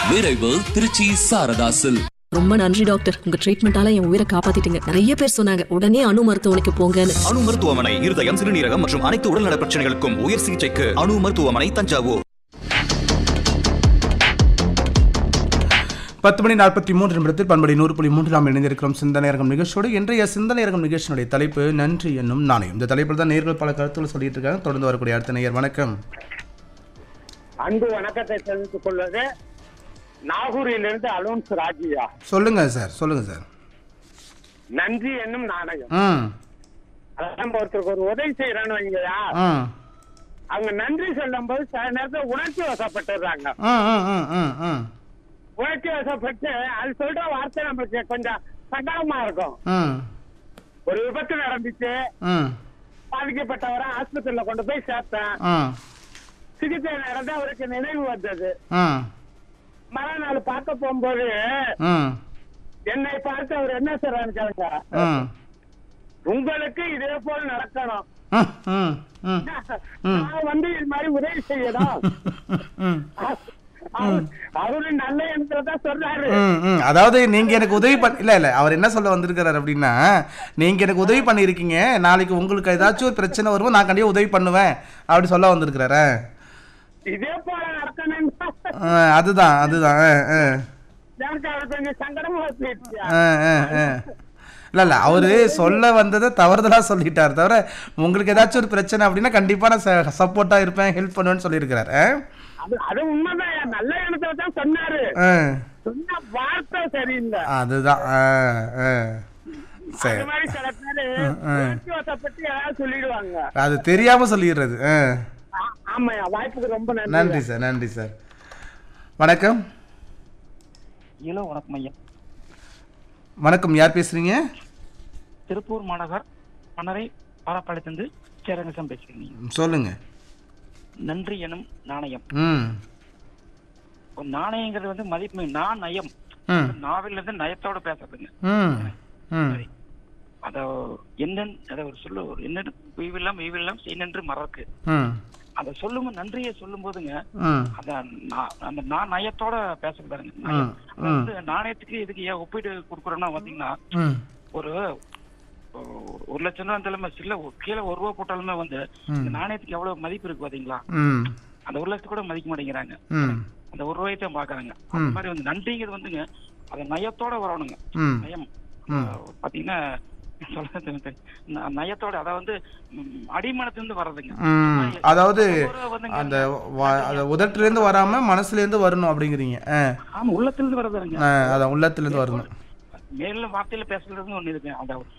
விரைவு திருச்சி சாரதாசில் ரொம்ப நன்றி டாக்டர் உங்க ட்ரீட்மெண்டால என் உயிரை காப்பாத்திட்டீங்க நிறைய பேர் சொன்னாங்க உடனே அணு மருத்துவமனைக்கு போங்கன்னு அணு மருத்துவமனை இருதயம் சிறுநீரகம் மற்றும் அனைத்து உடல்நல பிரச்சனைகளுக்கும் உயர் சிகிச்சைக்கு அணு மருத்துவமனை தஞ்சாவூர் பத்து மணி நாற்பத்தி மூன்று நிமிடத்தில் பண்படி நூறு புள்ளி மூன்று நாம் இணைந்திருக்கிறோம் சிந்தனையரங்கம் நிகழ்ச்சியோடு இன்றைய சிந்தனையரங்கம் நிகழ்ச்சியினுடைய தலைப்பு நன்றி என்னும் நாணயம் இந்த தலைப்பில் தான் நேர்கள் பல கருத்துக்கள் சொல்லிட்டு இருக்காங்க தொடர்ந்து வரக்கூடிய அடுத்த நேயர் வணக்கம் அன்பு வணக்கத்தை தெரிவித்துக் கொள்வது நாகூரிலிருந்து அலோன்ஸ் ராஜியா சொல்லுங்க சார் சொல்லுங்க சார் நன்றி என்னும் நாணயம் ம் அதான் நம்ம ஒருத்தருக்கு ஒரு உதவி செய்யறோம்னு வைங்கயா ம் அவங்க நன்றி சொல்லும் போது சில நேரத்துல உணர்ச்சி வசப்பட்டுறாங்க ம் ம் ம் ம் ம் உணர்ச்சி வசப்பட்டு அது சொல்ற வார்த்தை நம்மளுக்கு கொஞ்சம் சங்கடமா இருக்கும் ம் ஒரு விபத்து நடந்துச்சு ம் பாதிக்கப்பட்டவரை ஆஸ்பத்திரியில கொண்டு போய் சேர்த்தேன் ம் சிகிச்சை நடந்து அவருக்கு நினைவு வந்தது ம் மறுநாள் பார்க்க போகும்போது ம் என்னை பார்த்து அவர் என்ன சொல்றான்னு கேளுங்க ம் உங்களுக்கு இதே போல் நடக்கணும் ம் ம் ம் நான் வந்து இது மாதிரி உதவி செய்யணும் ம் அவரு- அவரு நல்ல எண்ணத்துல தான் சொல்றாரு ம், ம். அதாவது நீங்க எனக்கு உதவி பண்ண இல்ல இல்ல அவர் என்ன சொல்ல வந்திருக்கிறார் அப்படின்னா நீங்க எனக்கு உதவி பண்ணியிருக்கீங்க நாளைக்கு உங்களுக்கு ஏதாச்சும் ஒரு பிரச்சனை வரும்போது நான் கண்டிப்பா உதவி பண்ணுவேன் அப்படி சொல்ல வந்திருக்கிறாரு இதே போல நடக்கணும் ஆ, அதுதான் அதுதான் ஆ, ஆ. எனக்கு அவர் கொஞ்சம் சங்கடமா போயிடுச்சு ஆ, ஆ, ஆ. இல்ல இல்ல அவரு சொல்ல வந்ததை தவறுதலா சொல்லிட்டார் தவிர உங்களுக்கு ஏதாச்சும் ஒரு பிரச்சனை அப்படின்னா கண்டிப்பா நான் சப்போர்ட்டா இருப்பேன் ஹெல்ப் பண்ணுவேன்னு சொல்லியிருக்கிறார் ஆ? அது அது உண்மைதான் நல்ல எண்ணத்துல தான் சொன்னாரு ஆ. சொன்ன வார்த்தை சரியில்லை அதுதான் ஆ, ஆ. அது சரி மாதிரி சில பேரு உணர்ச்சி வசப்பட்டு ஏதாவது சொல்லிடுவாங்க அது தெரியாம சொல்லிடுறது ஆ. ஆ- ஆமாய்யா வாய்ப்புக்கு ரொம்ப நன்றி நன்றி சார் நன்றி சார் வணக்கம் ஹலோ வணக்கம் ஐயா வணக்கம் யார் பேசுறீங்க திருப்பூர் மாநகர் மணரை பாலப்பாளையத்திலிருந்து சேரங்கசம் பேசுகிறீங்க சொல்லுங்க நன்றி எனும் நாணயம் ம் ஒரு நாணயங்கிறது வந்து மதிப்பு நான் நயம் ம் நாவில இருந்து நயத்தோட பேசுறதுங்க ம் ம் அத என்னன்னு அத ஒரு சொல்லு ஒரு என்ன உய்வில்லாம் உய்வில்லாம் செய்யன்று மறக்கு ம் அத சொல்லும் நன்றியை சொல்லும் போதுங்க ம் அத நான் அந்த நான் நயத்தோட பேசக்கூடாதுங்க ம், நயம் ம். அது வந்து நாணயத்துக்கு இதுக்கு ஏன் ஒப்பீடு கொடுக்குறோம்னா பாத்தீங்கன்னா ம் ஒரு ஒரு லட்சம் ரூபா இருந்தாலுமே சில்ல கீழே ஒரு ரூபா போட்டாலுமே வந்து இந்த நாணயத்துக்கு எவ்வளவு மதிப்பு இருக்கு பாத்தீங்களா ம் அந்த ஒரு லட்சம் கூட மதிக்க மாட்டேங்கிறாங்க ம் அந்த ஒரு ரூபாய் தான் பாக்குறாங்க அந்த மாதிரி வந்து நன்றிங்கிறது வந்துங்க அது நயத்தோட வரணுங்க ம் நயம் அஹ், பாத்தீங்கன்னா சொல்றது வந்து ந- நயத்தோட அதாவது ம், அடிமனத்திலிருந்து வர்றதுங்க ம் அதாவது ஒரு வந்துங்க, அந்த வ- அந்த உதட்டுலேருந்து வராம மனசுலேருந்து வரணும் அப்படிங்கிறீங்க ஆ ஆமா உள்ளத்திலிருந்து வர்றதுங்க ஆ, அதான் உள்ளத்துலேருந்து வரணும் மேல வார்த்தையில பேசுறது ஒண்ணு இருக்கு அந்த